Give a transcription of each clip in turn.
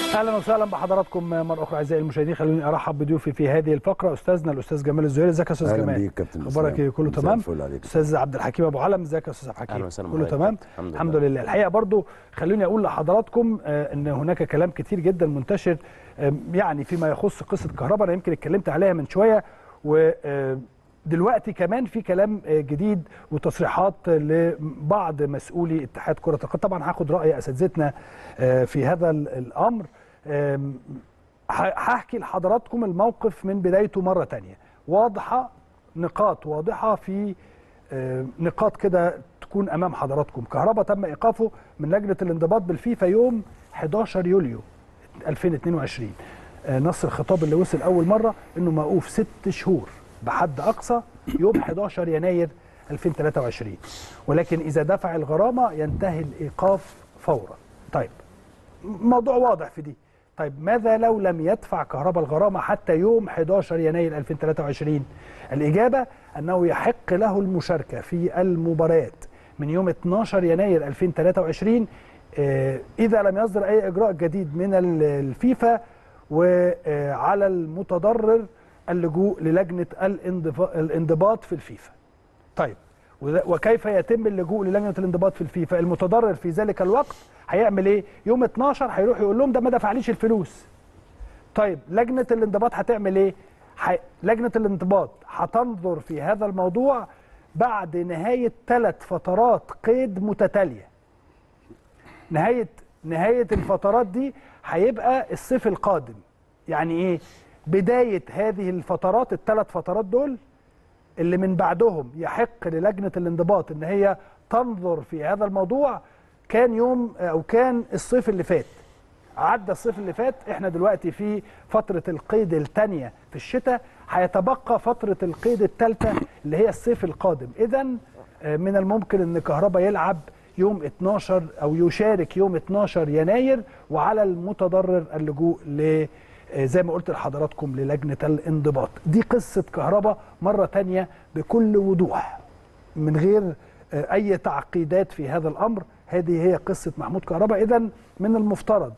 اهلا وسهلا بحضراتكم مره اخرى اعزائي المشاهدين خلوني ارحب بضيوفي في هذه الفقره استاذنا الاستاذ جمال الزهيري ازيك يا استاذ اهلا جمال بيك كابتن اخبارك إسلام. ايه كله مساء تمام الفل عليك. استاذ عبد الحكيم ابو علم ازيك يا استاذ عبد أهلا الحكيم وسهلا كله بحضرتك. تمام الحمد لله. الحمد لله الحقيقه برضو خلوني اقول لحضراتكم آه، ان هناك كلام كتير جدا منتشر آه، يعني فيما يخص قصه كهرباء انا يمكن اتكلمت عليها من شويه ودلوقتي كمان في كلام آه، جديد وتصريحات لبعض مسؤولي اتحاد كره القدم طبعا هاخد راي اساتذتنا آه، في هذا ال- الامر آم، ه- هحكي لحضراتكم الموقف من بدايته مرة تانية واضحة نقاط واضحة في آه، نقاط كده تكون أمام حضراتكم كهربا تم إيقافه من لجنة الانضباط بالفيفا يوم 11 يوليو 2022 آه، نص الخطاب اللي وصل أول مرة إنه موقوف ست شهور بحد أقصى يوم 11 يناير 2023 ولكن إذا دفع الغرامة ينتهي الإيقاف فورا طيب موضوع واضح في دي طيب ماذا لو لم يدفع كهرباء الغرامة حتى يوم 11 يناير 2023 الإجابة أنه يحق له المشاركة في المباريات من يوم 12 يناير 2023 آه، إذا لم يصدر أي إجراء جديد من ال- الفيفا وعلى المتضرر اللجوء للجنة الانضفا- الانضباط في الفيفا طيب وذ- وكيف يتم اللجوء للجنه الانضباط في الفيفا المتضرر في ذلك الوقت هيعمل ايه يوم 12 هيروح يقول لهم ده ما دفعليش الفلوس طيب لجنه الانضباط هتعمل ايه حي... لجنه الانضباط هتنظر في هذا الموضوع بعد نهايه ثلاث فترات قيد متتاليه نهايه نهايه الفترات دي هيبقى الصيف القادم يعني ايه بدايه هذه الفترات الثلاث فترات دول اللي من بعدهم يحق للجنه الانضباط ان هي تنظر في هذا الموضوع كان يوم او كان الصيف اللي فات عدى الصيف اللي فات احنا دلوقتي في فتره القيد الثانيه في الشتاء هيتبقى فتره القيد الثالثه اللي هي الصيف القادم اذا من الممكن ان كهربا يلعب يوم 12 او يشارك يوم 12 يناير وعلى المتضرر اللجوء ل آه، زي ما قلت لحضراتكم للجنه الانضباط دي قصه كهربا مره تانية بكل وضوح من غير آه، اي تعقيدات في هذا الامر هذه هي قصه محمود كهربا اذا من المفترض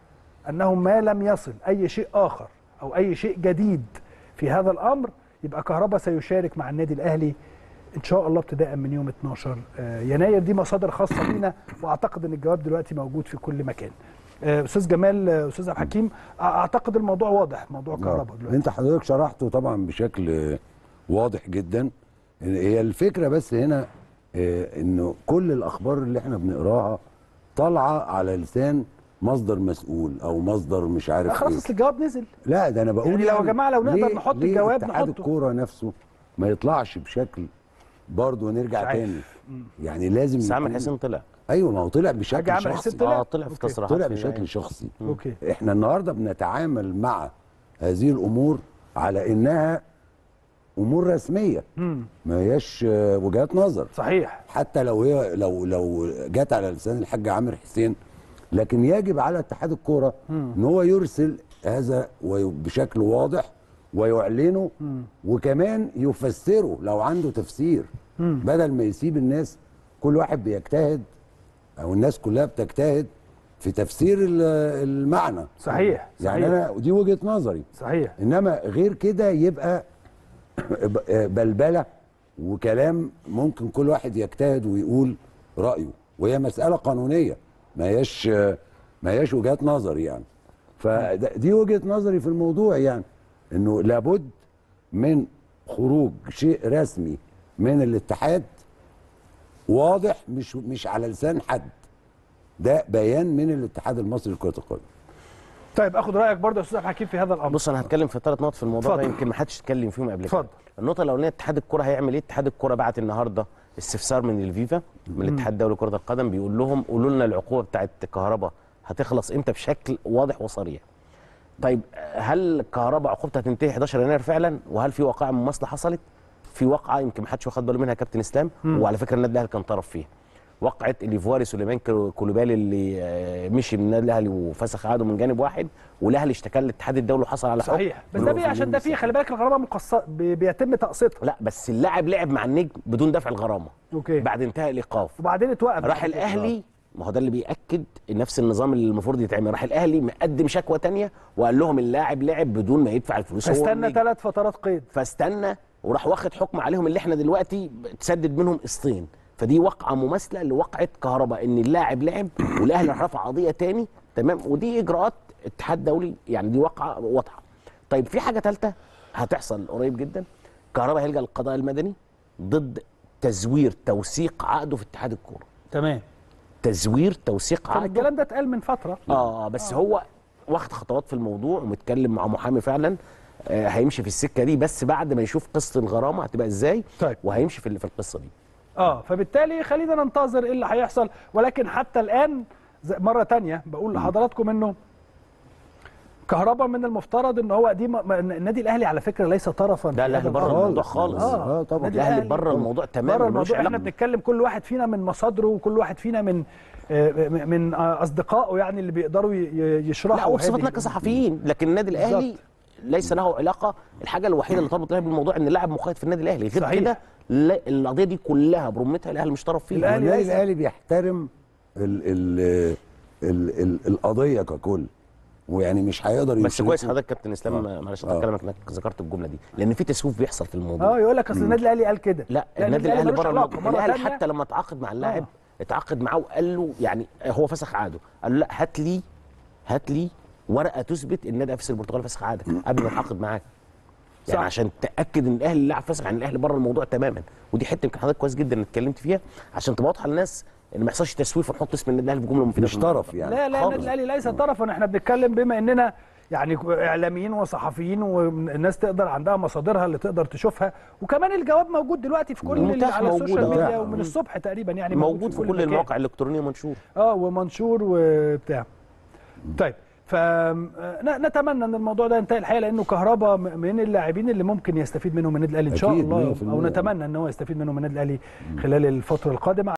انه ما لم يصل اي شيء اخر او اي شيء جديد في هذا الامر يبقى كهربا سيشارك مع النادي الاهلي ان شاء الله ابتداء من يوم 12 آه، يناير دي مصادر خاصه بينا واعتقد ان الجواب دلوقتي موجود في كل مكان آه، استاذ جمال آه، استاذ عبد الحكيم أ- اعتقد الموضوع واضح موضوع كهربا دلوقتي انت حضرتك شرحته طبعا بشكل واضح جدا هي الفكره بس هنا آه، انه كل الاخبار اللي احنا بنقراها طالعه على لسان مصدر مسؤول او مصدر مش عارف خلاص ايه اصل الجواب نزل لا ده انا بقول يعني لو يا جماعة لو نقدر ليه- نحط ليه الجواب اتحاد نحطه؟ الكوره نفسه ما يطلعش بشكل برضه نرجع مش عارف. تاني يعني لازم بس عامر يكون- حسين طلع ايه ما هو طلع حاجة بشكل عامر حسين شخصي طلع؟ اه طلع في أوكي. تصريحات طلع في بشكل الإعلام. شخصي اوكي احنا النهارده بنتعامل مع هذه الامور على انها امور رسميه مم. ما هياش آه، وجهات نظر صحيح حتى لو هي لو لو جت على لسان الحاج عامر حسين لكن يجب على اتحاد الكوره ان هو يرسل هذا وي- بشكل واضح ويعلنه وكمان يفسره لو عنده تفسير بدل ما يسيب الناس كل واحد بيجتهد او الناس كلها بتجتهد في تفسير ال- المعنى صحيح يعني صحيح انا دي وجهه نظري صحيح انما غير كده يبقى بلبله وكلام ممكن كل واحد يجتهد ويقول رايه وهي مساله قانونيه ما هياش ما هياش وجهات نظر يعني فدي وجهه نظري في الموضوع يعني انه لابد من خروج شيء رسمي من الاتحاد واضح مش مش على لسان حد ده بيان من الاتحاد المصري لكره القدم طيب اخد رايك برضه يا استاذ عبد الحكيم في هذا الامر بص انا هتكلم في ثلاث نقط في الموضوع ده اتفضل. يمكن ما حدش اتكلم فيهم قبل اتفضل. كده النقطه الاولانيه اتحاد الكره هيعمل ايه اتحاد الكره بعت النهارده استفسار من الفيفا من الاتحاد الدولي لكره القدم بيقول لهم قولوا لنا العقوبه بتاعت كهرباء هتخلص امتى بشكل واضح وصريح طيب هل كهرباء عقوبتها هتنتهي 11 يناير فعلا وهل في واقعه مماثله حصلت في واقعه يمكن ما حدش واخد باله منها كابتن اسلام وعلى فكره النادي الاهلي كان طرف فيها وقعه الايفواري سليمان كلو- كولوبالي اللي آه، مشي من النادي الاهلي وفسخ عقده من جانب واحد والاهلي اشتكى للاتحاد الدولي وحصل على حكم صحيح بس ده بيه عشان ده فيه خلي بالك الغرامه مقص بي- بيتم تقسيطها لا بس اللاعب لعب مع النجم بدون دفع الغرامه اوكي بعد انتهاء الايقاف وبعدين اتوقف راح الاهلي ما هو ده اللي بياكد نفس النظام اللي المفروض يتعمل راح الاهلي مقدم شكوى تانية وقال لهم اللاعب لعب بدون ما يدفع الفلوس هو استنى اللي- ثلاث فترات قيد فاستنى وراح واخد حكم عليهم اللي احنا دلوقتي تسدد منهم قسطين فدي واقعه مماثله لواقعه كهرباء ان اللاعب لعب والاهلي راح رفع قضيه تاني تمام ودي اجراءات اتحاد دولي يعني دي واقعه واضحه طيب في حاجه ثالثه هتحصل قريب جدا كهرباء هيلجا للقضاء المدني ضد تزوير توثيق عقده في اتحاد الكوره تمام تزوير توثيق كان عقده الكلام ده اتقال من فتره اه بس هو واخد خطوات في الموضوع ومتكلم مع محامي فعلا آه هيمشي في السكه دي بس بعد ما يشوف قصه الغرامه هتبقى ازاي طيب. وهيمشي في في القصه دي اه فبالتالي خلينا ننتظر ايه اللي هيحصل ولكن حتى الان زي- مره تانية بقول لحضراتكم انه كهربا من المفترض ان هو دي م- م- النادي الاهلي على فكره ليس طرفا ده في الاهلي هذا بره الأمر. الموضوع خالص اه طبعا النادي الاهلي الأهلي بره الموضوع تماما بره ملوش الموضوع احنا علاقة. بنتكلم كل واحد فينا من مصادره وكل واحد فينا من آه، من آه، اصدقائه يعني اللي بيقدروا ي- ي- يشرحوا لا وبصفتنا هذه- كصحفيين لكن النادي الاهلي بالظبط. ليس له علاقه الحاجه الوحيده اللي تربط الاهلي بالموضوع ان اللاعب مقيد في النادي الاهلي غير صحيح. كده لا القضيه دي كلها برمتها الاهلي مش طرف فيها الأهلي النادي ليس- الاهلي بيحترم ال ال ال ال القضيه ككل ويعني مش هيقدر بس كويس يشركه. حضرتك كابتن اسلام آه. معلش آه. انت كلامك انك ذكرت الجمله دي لان في تسويف بيحصل في الموضوع اه يقول لك اصل النادي الاهلي قال كده لا النادي الاهلي ملوش بره علاقة. الموضوع مرة الاهلي تانية حتى لما اتعاقد مع اللاعب آه. اتعاقد معاه وقال له يعني هو فسخ عقده قال له لا هات لي هات لي ورقه تثبت ان النادي افس البرتغال فسخ عقدك قبل ما اتعاقد معاك يعني صح. عشان تاكد ان الاهلي اللاعب فسخ يعني الاهلي بره الموضوع تماما ودي حته يمكن حضرتك كويس جدا انك اتكلمت فيها عشان تبقى واضحه للناس ان ما يحصلش تسويف ونحط اسم النادي الاهلي في جمله مفيده مش في الموضوع. طرف يعني لا لا خالص. النادي الاهلي ليس طرفا احنا بنتكلم بما اننا يعني اعلاميين وصحفيين والناس تقدر عندها مصادرها اللي تقدر تشوفها وكمان الجواب موجود دلوقتي في كل اللي متاح على السوشيال موجود، ميديا آه. ومن الصبح تقريبا يعني موجود في كل مكان. المواقع الالكترونيه منشور اه ومنشور وبتاع طيب فنتمنى ان الموضوع ده ينتهي الحقيقه لانه كهربا م- من اللاعبين اللي ممكن يستفيد منهم النادي الاهلي ان شاء أكيد، الله 100%. او نتمنى ان هو يستفيد منهم النادي الاهلي خلال الفتره القادمه